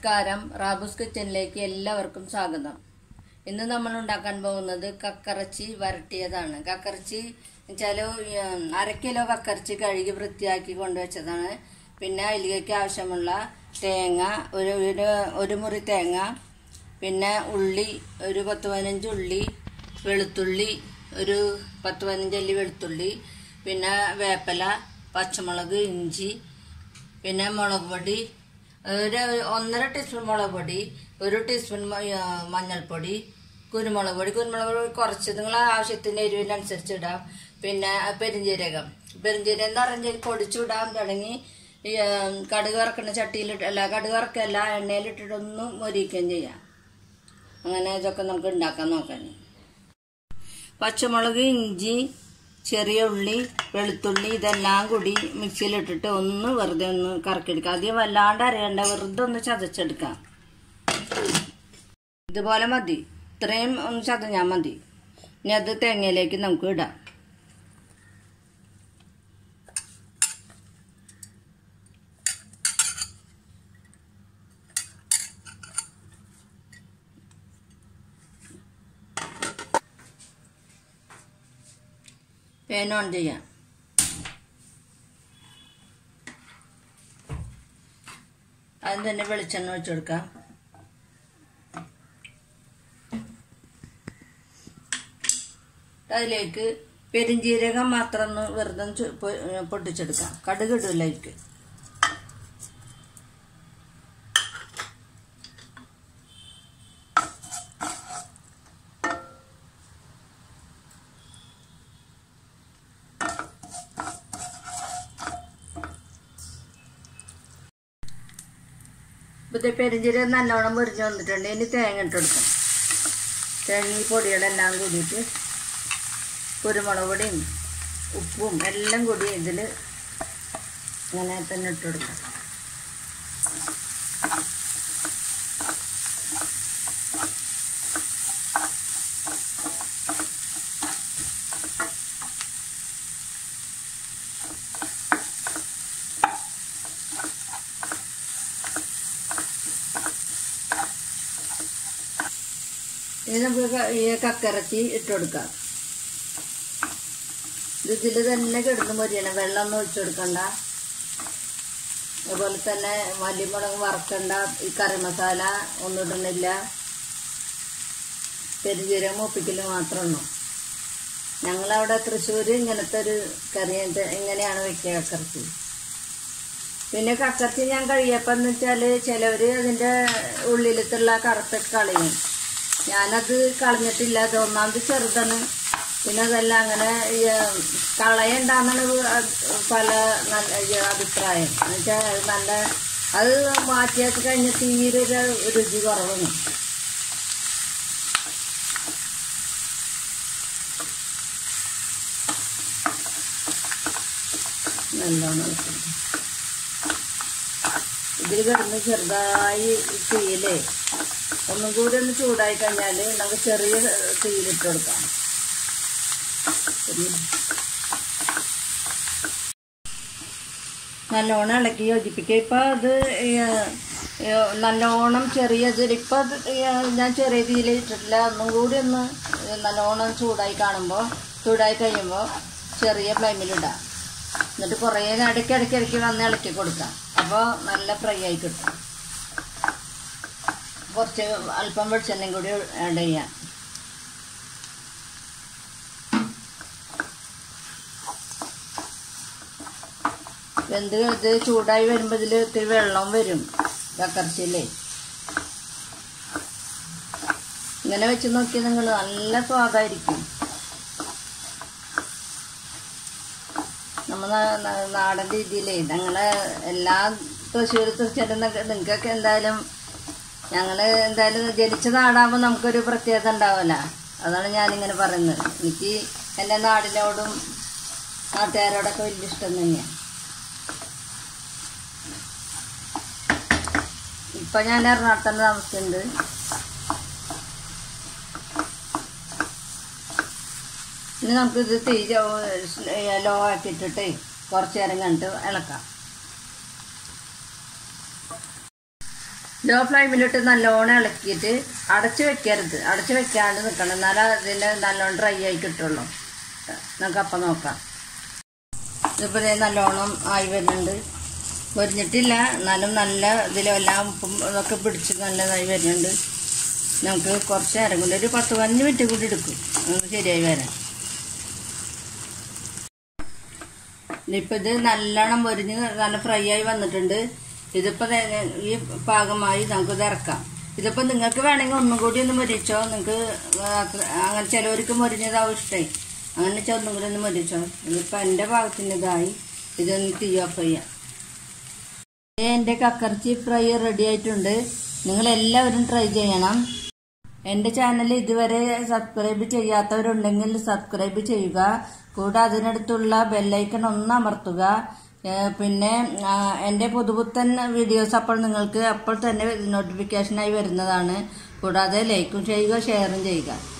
നമസ്കാരം റാബുസ് കിച്ചണിലേക്ക് എല്ലാവർക്കും സ്വാഗതം ഇന്ന് നമ്മൾ ഉണ്ടാക്കാൻ പോകുന്നത് കക്കറച്ചി വരട്ടിയതാണ് കക്കറച്ചി വെച്ചാൽ അര കിലോ കക്കറച്ചി കഴുകി വൃത്തിയാക്കി കൊണ്ടുവച്ചതാണ് പിന്നെ അതിലേക്ക് ആവശ്യമുള്ള തേങ്ങ ഒരു ഒരു ഒരു മുറി തേങ്ങ പിന്നെ ഉള്ളി ഒരു പത്ത് പതിനഞ്ച് ഉള്ളി വെളുത്തുള്ളി ഒരു പത്ത് പതിനഞ്ച് അല്ലി വെളുത്തുള്ളി പിന്നെ വേപ്പല പച്ചമുളക് ഇഞ്ചി പിന്നെ മുളക് പൊടി ഒരു ഒന്നര ടീസ്പൂൺ മുളക് പൊടി ഒരു ടീസ്പൂൺ മ- ആ, മഞ്ഞൾപ്പൊടി കുരുമുളക് പൊടി കുരുമുളക് പൊടി കുറച്ച് നിങ്ങളെ ആവശ്യത്തിന് എരിവിനനുസരിച്ച് ഇടാം പിന്നെ പെരിഞ്ജീരകം പെരിഞ്ജീരകം എന്ന് പറഞ്ഞാൽ പൊടിച്ചിടാൻ തുടങ്ങി ഈ ആ, കടുക് വറക്കുന്ന ചട്ടിയിലിട്ട് അല്ല കടുക് വറക്കല്ല എണ്ണയിലിട്ടിട്ടൊന്നും മൊരിക്കുകയും ചെയ്യാം അങ്ങനെ ഇതൊക്കെ നമുക്ക് ഉണ്ടാക്കാൻ നോക്കാൻ പച്ചമുളക് ഇഞ്ചി ചെറിയ ഉള്ളി വെളുത്തുള്ളി ഇതെല്ലാം കൂടി മിക്സിയിലിട്ടിട്ട് ഒന്ന് വെറുതെ ഒന്ന് കറക്കിയെടുക്കുക അധികം വല്ലാണ്ട് അറിയണ്ട വെറുതെ ഒന്ന് ചതച്ചെടുക്കാം ഇതുപോലെ മതി ഇത്രയും ഒന്ന് ചതഞ്ഞാൽ മതി ഇനി അത് തേങ്ങയിലേക്ക് നമുക്ക് ഇടാം പാൻ ഓൺ ചെയ്യാം അതിന് തന്നെ വെളിച്ചെണ്ണ ഒഴിച്ചു കൊടുക്കാം അതിലേക്ക് പെരിഞ്ജീരകം മാത്രം ഒന്ന് വെറുതെ ഒന്ന് ചു- പൊ- പൊട്ടിച്ചെടുക്കാം കടുക് ഇടില്ല അതിലേക്ക് ഇപ്പത്തെ പെരിഞ്ചീരകം നല്ലോണം മുരിഞ്ഞ് വന്നിട്ടുണ്ട് ഇനി തേങ്ങ ഇട്ട് കൊടുക്കാം തേങ്ങ ഈ പൊടികളെല്ലാം കൂടിയിട്ട് കുരുമുളക് പൊടിയും ഉപ്പും എല്ലാം കൂടി ഇതിൽ ഇങ്ങനെ തന്നെ ഇട്ട് കൊടുക്കാം ഇനി നമുക്ക് ക- ഈ കക്കിറച്ചി ഇട്ട് കൊടുക്കാം ഇത് ഇതിൽ തന്നെ കിടന്ന് മൊരിയണം വെള്ളം ഒന്നും ഒഴിച്ചു കൊടുക്കണ്ട അതുപോലെ തന്നെ മല്ലിമുളക് വറക്കണ്ട ഈ കറി മസാല ഒന്നും ഇടണില്ല പെരുജീരകം മൂപ്പിക്കൽ മാത്രമേ ഉള്ളൂ ഞങ്ങളവിടെ തൃശ്ശൂർ ഇങ്ങനത്തെ ഒരു കറി ഇത് ഇങ്ങനെയാണ് വെക്കുക കക്കറച്ചി പിന്നെ കക്കറച്ചി ഞാൻ കഴിയപ്പം എന്ന് വെച്ചാൽ ചിലവർ അതിൻ്റെ ഉള്ളിലത്തുള്ള കറുപ്പൊക്കെ കളയും ഞാനത് കളഞ്ഞിട്ടില്ല അത് ഒന്നാമത് ചെറുതാണ് പിന്നെ അതെല്ലാം അങ്ങനെ ഈ, കളയണ്ടാന്നാണ് അത് പല നല്ല ഈ അഭിപ്രായം എന്നുവെച്ചാൽ നല്ല അത് മാറ്റിയാക്കി കഴിഞ്ഞ് തീരെ ഒരു രുചി കുറവാണ് നല്ലോണം ഇളക്കണം. ഇതിൽ കിടന്ന് ചെറുതായി തീയിലേ ഒന്നും കൂടി ഒന്ന് ചൂടായി കഴിഞ്ഞാൽ നമുക്ക് ചെറിയ തീയിലിട്ട് കൊടുക്കാം ഒരു- നല്ലോണം ഇളക്കി യോജിപ്പിക്കുക ഇപ്പം അത് ഈ, ഈ, നല്ലോണം ചെറിയ ഇപ്പം അത് ഈ, ഞാൻ ചെറിയ തീയിൽ ഇട്ടിട്ടില്ല ഒന്നും കൂടി ഒന്ന് നല്ലോണം ചൂടായി കാണുമ്പോൾ ചൂടായി കഴിയുമ്പോൾ ചെറിയ ഫ്ലെയിമിലിടാം എന്നിട്ട് കുറേ ഇടയ്ക്ക് ഇടയ്ക്ക് ഇടയ്ക്ക് വന്ന് ഇളക്കി കൊടുക്കാം അപ്പോൾ നല്ല ഫ്രൈ ആയി കിട്ടും കുറച്ച് അല്പം വെളിച്ചെണ്ണയും കൂടി ആഡ് ചെയ്യാം വെന്ത് ഇത് ചൂടായി വരുമ്പോൾ ഇതിൽ ഇത്തിരി വെള്ളം വരും കക്കർച്ചിയിലേ ഇങ്ങനെ വെച്ച് നോക്കി നിങ്ങൾ നല്ല സ്വാദായിരിക്കും നമ്മ നാ- നാ- നാടൻ രീതിയിലേ ഞങ്ങളെ എല്ലാ തൃശ്ശൂർ ചെല്ലുന്ന നിങ്ങൾക്കൊക്കെ എന്തായാലും ഞങ്ങൾ എന്തായാലും ജനിച്ച നാടാകുമ്പോൾ നമുക്കൊരു പ്രത്യേകത ഉണ്ടാവില്ല അതാണ് ഞാനിങ്ങനെ പറയുന്നത് എനിക്ക് എൻ്റെ നാടിനോടും നാട്ടുകാരോടൊക്കെ വലിയ ഇഷ്ടം തന്നെയാണ് ഇപ്പം ഞാൻ എറണാകുളത്ത് താമസിക്കുന്നുണ്ട് ഇനി നമുക്കിത് തീ ലോ ആക്കിയിട്ടിട്ടേ കുറച്ച് നേരം കണ്ടിട്ട് ഇളക്കാം ലോ ഫ്ലെയിമിലിട്ട് നല്ലോണം ഇളക്കിയിട്ട് അടച്ചു വെക്കരുത് അടച്ചു വെക്കാണ്ട് നിൽക്കണം എന്നാലേ അതിൻ്റെ നല്ലോണം ഡ്രൈ ആയി കിട്ടുള്ളൂ നമുക്ക് അപ്പം നോക്കാം ഇതിപ്പോൾ ദേ നല്ലോണം ആയി വരുന്നുണ്ട് പൊരിഞ്ഞിട്ടില്ല എന്നാലും നല്ല ഇതിലെല്ലാം ഉപ്പും ഇതൊക്കെ പിടിച്ച് നല്ലതായി വരുന്നുണ്ട് നമുക്ക് കുറച്ച് നേരം കൂടി ഒരു പത്ത് പതിനഞ്ച് മിനിറ്റ് കൂടി എടുക്കും നമുക്ക് ശരിയായി വരാൻ ഇനിയിപ്പോൾ ഇത് നല്ലോണം പൊരിഞ്ഞ് നല്ല ഫ്രൈ ആയി വന്നിട്ടുണ്ട് ഇതിപ്പോൾ ഈ പാകമായി നമുക്കിത് ഇറക്കാം ഇതിപ്പോൾ നിങ്ങൾക്ക് വേണമെങ്കിൽ ഒന്നും കൂടി ഒന്ന് മൊരിച്ചോ നിങ്ങൾക്ക് അങ്ങനെ ചിലവർക്ക് മൊരിഞ്ഞതാവും ഇഷ്ടമായി അങ്ങനെ വെച്ചാൽ ഒന്നും കൂടി ഒന്ന് മൊരിച്ചോ ഇതിപ്പോൾ എൻ്റെ ഭാഗത്തിന് ഇതായി ഇതൊന്ന് തീ ഓഫ് ചെയ്യാം എൻ്റെ കക്കർച്ചി ഫ്രൈ റെഡി ആയിട്ടുണ്ട് നിങ്ങൾ എല്ലാവരും ട്രൈ ചെയ്യണം എൻ്റെ ചാനൽ ഇതുവരെ സബ്സ്ക്രൈബ് ചെയ്യാത്തവരുണ്ടെങ്കിൽ സബ്സ്ക്രൈബ് ചെയ്യുക കൂടെ അതിനടുത്തുള്ള ബെല്ലൈക്കൺ ഒന്ന് അമർത്തുക ഏഹ് പിന്നെ ആ, എൻ്റെ പുതുപുത്തൻ വീഡിയോസ് അപ്പോൾ നിങ്ങൾക്ക് അപ്പോൾ തന്നെ നോട്ടിഫിക്കേഷനായി വരുന്നതാണ് കൂടാതെ ലൈക്കും ചെയ്യുക ഷെയറും ചെയ്യുക